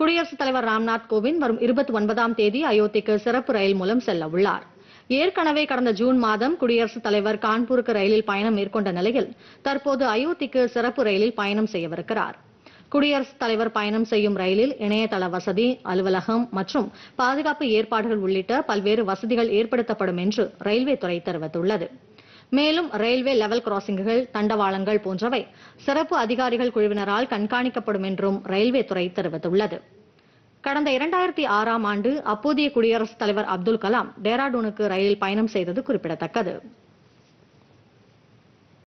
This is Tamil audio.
குடியரசுத் தலைவர் ராம்நாத் கோவிந்த் வரும் இருபத்தி ஒன்பதாம் தேதி அயோத்திக்கு சிறப்பு ரயில் மூலம் செல்ல உள்ளார் ஏற்கனவே கடந்த ஜூன் மாதம் குடியரசுத் தலைவர் கான்பூருக்கு ரயிலில் பயணம் மேற்கொண்ட நிலையில் தற்போது அயோத்திக்கு சிறப்பு ரயிலில் பயணம் செய்யவிருக்கிறார் குடியரசுத் தலைவர் பயணம் செய்யும் ரயிலில் இணையதள வசதி அலுவலகம் மற்றும் பாதுகாப்பு ஏற்பாடுகள் உள்ளிட்ட பல்வேறு வசதிகள் ஏற்படுத்தப்படும் என்று ரயில்வே துறை தெரிவித்துள்ளது மேலும் ரயில்வே லெவல் கிராசிங்குகள் தண்டவாளங்கள் போன்றவை சிறப்பு அதிகாரிகள் குழுவினரால் கண்காணிக்கப்படும் என்றும் ரயில்வே துறை தெரிவித்துள்ளது கடந்த இரண்டாயிரத்தி ஆறாம் ஆண்டு அப்போதைய குடியரசுத் தலைவர் அப்துல் கலாம் டேராடூனுக்கு ரயிலில் பயணம் செய்தது குறிப்பிடத்தக்கது